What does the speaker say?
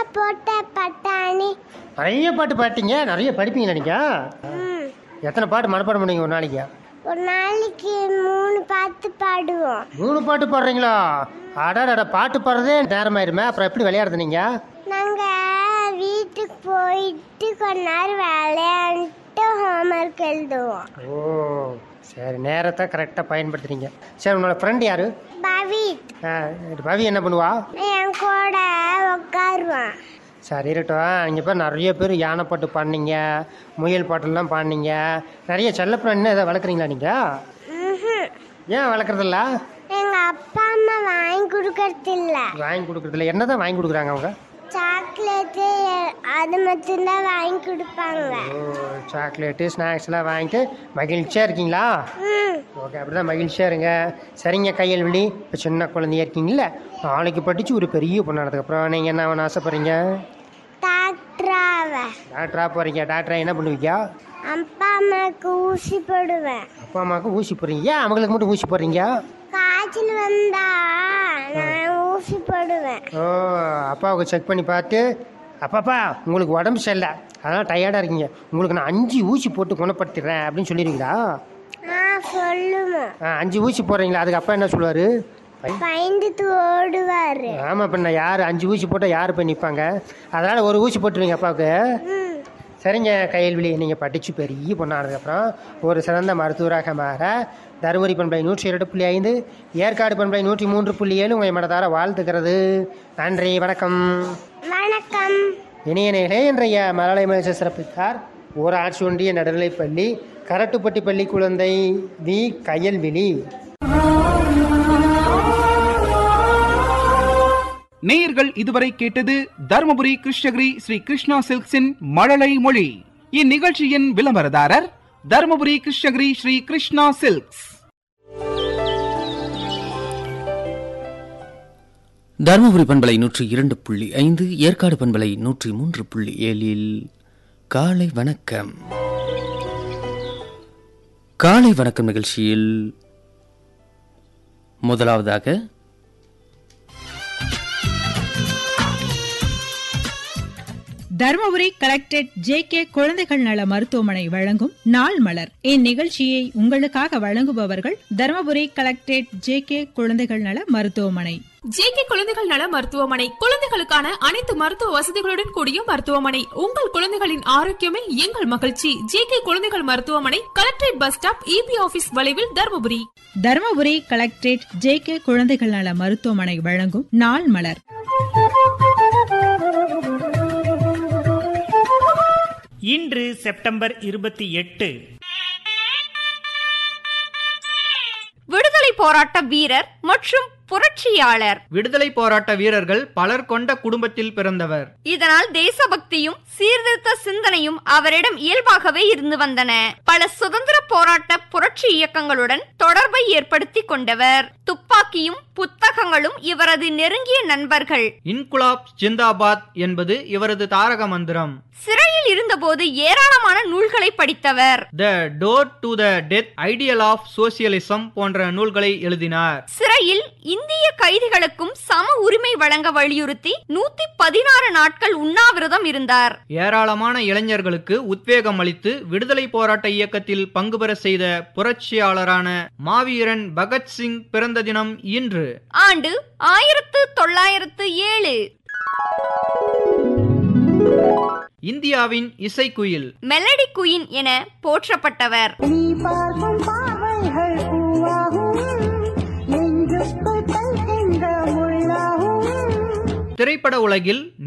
போட்ட பட்டாணி நிறைய பாட்டு பாட்டீங்க நிறைய படிப்பீங்களா நீங்கள் ம் எத்தனை பாட்டு மனப்பாடம் பண்ணுவீங்க ஒரு நாளைக்கு ஒரு நாளைக்கு மூணு பாட்டு பாடுவோம் மூணு பாட்டு பாடுறீங்களா அடாடா பாட்டு பாடுறதே நேரமாயிருமே அப்புறம் எப்படி விளையாடுறது நீங்கள் நாங்க வீட்டுக்கு போயிட்டு கொஞ்ச நேரம் விளையாண்டுட்டு ஹோம்ஒர்க் எழுதுவோம் ஓ சரி நேரத்தை கரெக்டாக பயன்படுத்துறீங்க சரி உன்னோட ஃப்ரெண்ட் யாரு பவித் ஆ, பவி என்ன பண்ணுவா என் கூட உட்காருவான் சரி இருக்கட்டும் நீங்கள் பேர் நிறைய பேர் யானை பாட்டு பாடினீங்க முயல் பாட்டெல்லாம் பாடினீங்க நிறைய செல்லப்பிராணி எதாவது வளர்க்குறீங்களா நீங்கள் ம்ஹும். ஏன் வளர்க்குறதில்ல எங்க அப்பா அம்மா வாங்கி கொடுக்கறது இல்ல வாங்கி கொடுக்குறதில்ல என்ன தான் வாங்கி கொடுக்குறாங்க அவங்க சாக்லேட்டு அது மட்டும்தான் வாங்கி கொடுப்பாங்க ஓ சாக்லேட்டு ஸ்நாக்ஸ்லாம் வாங்கிட்டு மகிழ்ச்சியாக இருக்கீங்களா ம் ஓகே அப்படி தான் மகிழ்ச்சியாக இருங்க சரிங்க கையல் விழி இப்போ சின்ன குழந்தையா இருக்கீங்கள நாளைக்கு படித்து ஒரு பெரிய பொண்ணானதுக்கப்புறம் நீங்கள் என்ன ஆகணும்னு ஆசைப்படுறீங்க டாக்டராவ டாக்டராக போகிறீங்க டாக்டரா என்ன பண்ணுவீங்க அப்பா அம்மாவுக்கு ஊசி போடுவேன் அப்பா அம்மாவுக்கு ஊசி போடுறீங்க ஏன் அவங்களுக்கு மட்டும் ஊசி போடுறீங்க காய்ச்சல் வந்தா நான் ஊசி போடுவேன் ஓ அப்பாவுக்கு செக் பண்ணி பார்த்து அப்பாப்பா உங்களுக்கு உடம்பு சரியில்லை அதனால் டயர்டாக இருக்கீங்க உங்களுக்கு நான் அஞ்சு ஊசி போட்டு குணப்படுத்திடுறேன் அப்படின்னு சொல்லிடுவீங்களா ஆ சொல்லுவோம் ஆ, அஞ்சு ஊசி போடுறீங்களா அதுக்கு அப்பா என்ன சொல்லுவார் பயந்துட்டு ஓடுவாரு ஆமாம் இப்போ நான் யார் அஞ்சு ஊசி போட்டால் யார் போய் நிற்பாங்க அதனால் ஒரு ஊசி போட்டுருவீங்க அப்பாவுக்கு ம் சரிங்க கையல்விழி நீங்கள் படித்து பெரிய பொண்ணானதுக்கப்புறம் ஒரு சிறந்த மருத்துவராக மாற தருமபுரி பண்பலை நூற்றி இரண்டு புள்ளி ஐந்து ஏற்காடு பண்பலை நூற்றி மூன்று புள்ளி ஏழு உங்களை மனதார வாழ்த்துக்கிறது நன்றி வணக்கம் வணக்கம் இணைய நேரே இன்றைய மலயாள மேச சிறப்பித்தார் ஊராட்சி ஒன்றிய நடுநிலைப்பள்ளி கரட்டுப்பட்டி பள்ளி குழந்தை வி கயல்விழி நேயர்கள் இதுவரை கேட்டது தருமபுரி கிருஷ்ணகிரி ஸ்ரீ கிருஷ்ணா சில்க்ஸின் மழலை மொழி இந்நிகழ்ச்சியின் விளம்பரதாரர் தருமபுரி கிருஷ்ணகிரி ஸ்ரீ கிருஷ்ணா சில்க்ஸ் தருமபுரி பண்பலை நூற்றி இரண்டு புள்ளி ஐந்து ஏற்காடு பண்பலை நூற்றி மூன்று புள்ளி ஏழில் காலை வணக்கம் காலை வணக்கம் நிகழ்ச்சியில் முதலாவதாக தருமபுரி கலெக்டரேட் ஜே கே குழந்தைகள் நல மருத்துவமனை வழங்கும் நாள் மலர் இந்நிகழ்ச்சியை உங்களுக்காக வழங்குபவர்கள் தருமபுரி கலெக்டரேட் ஜே கே குழந்தைகள் நல மருத்துவமனை ஜேகே குழந்தைகள் நல மருத்துவமனை குழந்தைகளுக்கான அனைத்து மருத்துவ வசதிகளுடன் கூடிய மருத்துவமனை உங்கள் குழந்தைகளின் ஆரோக்கியமே எங்கள் மகிழ்ச்சி ஜேகே குழந்தைகள் மருத்துவமனை collectorate bus stop EB office வளைவில் Dharmapuri Dharmapuri collectorate J K குழந்தைகள் நல மருத்துவமனை வழங்கும் நாள் மலர் இன்று செப்டம்பர் இருபத்தி எட்டு விடுதலை போராட்ட வீரர் மற்றும் புரட்சியாளர் விடுதலை போராட்ட வீரர்கள் பலர் கொண்ட குடும்பத்தில் பிறந்தவர் இதனால் தேசபக்தியும் சீர்திருத்த சிந்தனையும் அவரிடம் இயல்பாகவே இருந்து வந்தன பல சுதந்திர போராட்ட புரட்சி இயக்கங்களுடன் தொடர்பை ஏற்படுத்தி கொண்டவர் துப்பாக்கியும் புத்தகங்களும் இவரது நெருங்கிய நண்பர்கள் இன்குலாப் ஜிந்தாபாத் என்பது இவரது தாரக மந்திரம் சிறையில் இருந்தபோது ஏராளமான நூல்களை படித்தவர் the door to the death ideal of socialism போன்ற நூல்களை எழுதினார் சிறையில் இந்திய கைதிகளுக்கும் சம உரிமை வழங்க வலியுறுத்தி நூத்தி பதினாறு நாட்கள் உண்ணாவிரதம் இருந்தார் ஏராளமான இளைஞர்களுக்கு உத்வேகம் அளித்து விடுதலை போராட்ட இயக்கத்தில் பங்கு பெற செய்த புரட்சியாளரான மாவீரன் பகத்சிங் பிறந்த தினம் இன்று ஆண்டு ஆயிரத்து தொள்ளாயிரத்து ஏழு இந்தியாவின் இசைக்குயில் மெலடி குயின் என போற்றப்பட்டவர் திரைப்பட உலகில்